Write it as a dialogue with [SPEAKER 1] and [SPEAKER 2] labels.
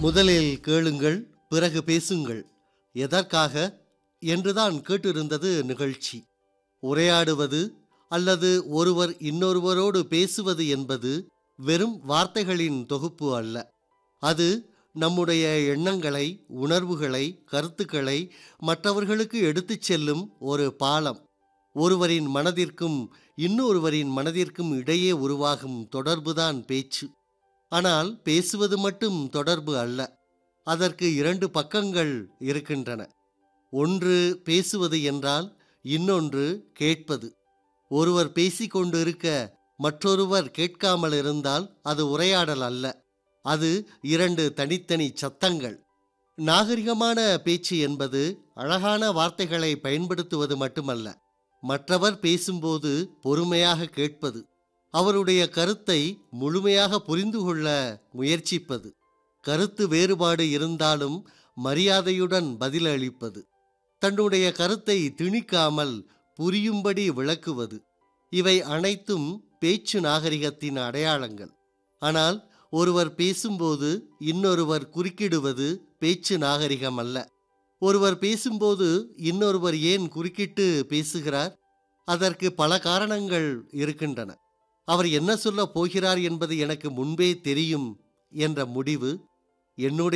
[SPEAKER 1] முதலில் கேளுங்கள் பிறகு பேசுங்கள் எதற்காக என்றுதான் கேட்டிருந்தது நிகழ்ச்சி உரையாடுவது அல்லது ஒருவர் இன்னொருவரோடு பேசுவது என்பது வெறும் வார்த்தைகளின் தொகுப்பு அல்ல அது நம்முடைய எண்ணங்களை உணர்வுகளை கருத்துக்களை மற்றவர்களுக்கு எடுத்துச் செல்லும் ஒரு பாலம் ஒருவரின் மனதிற்கும் இன்னொருவரின் மனதிற்கும் இடையே உருவாகும் தொடர்புதான் பேச்சு ஆனால் பேசுவது மட்டும் தொடர்பு அல்ல அதற்கு இரண்டு பக்கங்கள் இருக்கின்றன ஒன்று பேசுவது என்றால் இன்னொன்று கேட்பது ஒருவர் பேசிக்கொண்டு இருக்க மற்றொருவர் கேட்காமல் இருந்தால் அது உரையாடல் அல்ல அது இரண்டு தனித்தனி சத்தங்கள் நாகரிகமான பேச்சு என்பது அழகான வார்த்தைகளை பயன்படுத்துவது மட்டுமல்ல மற்றவர் பேசும்போது பொறுமையாக கேட்பது அவருடைய கருத்தை முழுமையாக புரிந்து கொள்ள முயற்சிப்பது கருத்து வேறுபாடு இருந்தாலும் மரியாதையுடன் பதிலளிப்பது தன்னுடைய கருத்தை திணிக்காமல் புரியும்படி விளக்குவது இவை அனைத்தும் பேச்சு நாகரிகத்தின் அடையாளங்கள் ஆனால் ஒருவர் பேசும்போது இன்னொருவர் குறுக்கிடுவது பேச்சு நாகரிகம் அல்ல ஒருவர் பேசும்போது இன்னொருவர் ஏன் குறுக்கிட்டு பேசுகிறார் அதற்கு பல காரணங்கள் இருக்கின்றன அவர் என்ன சொல்லப் போகிறார் என்பது எனக்கு முன்பே தெரியும் என்ற முடிவு என்னுடைய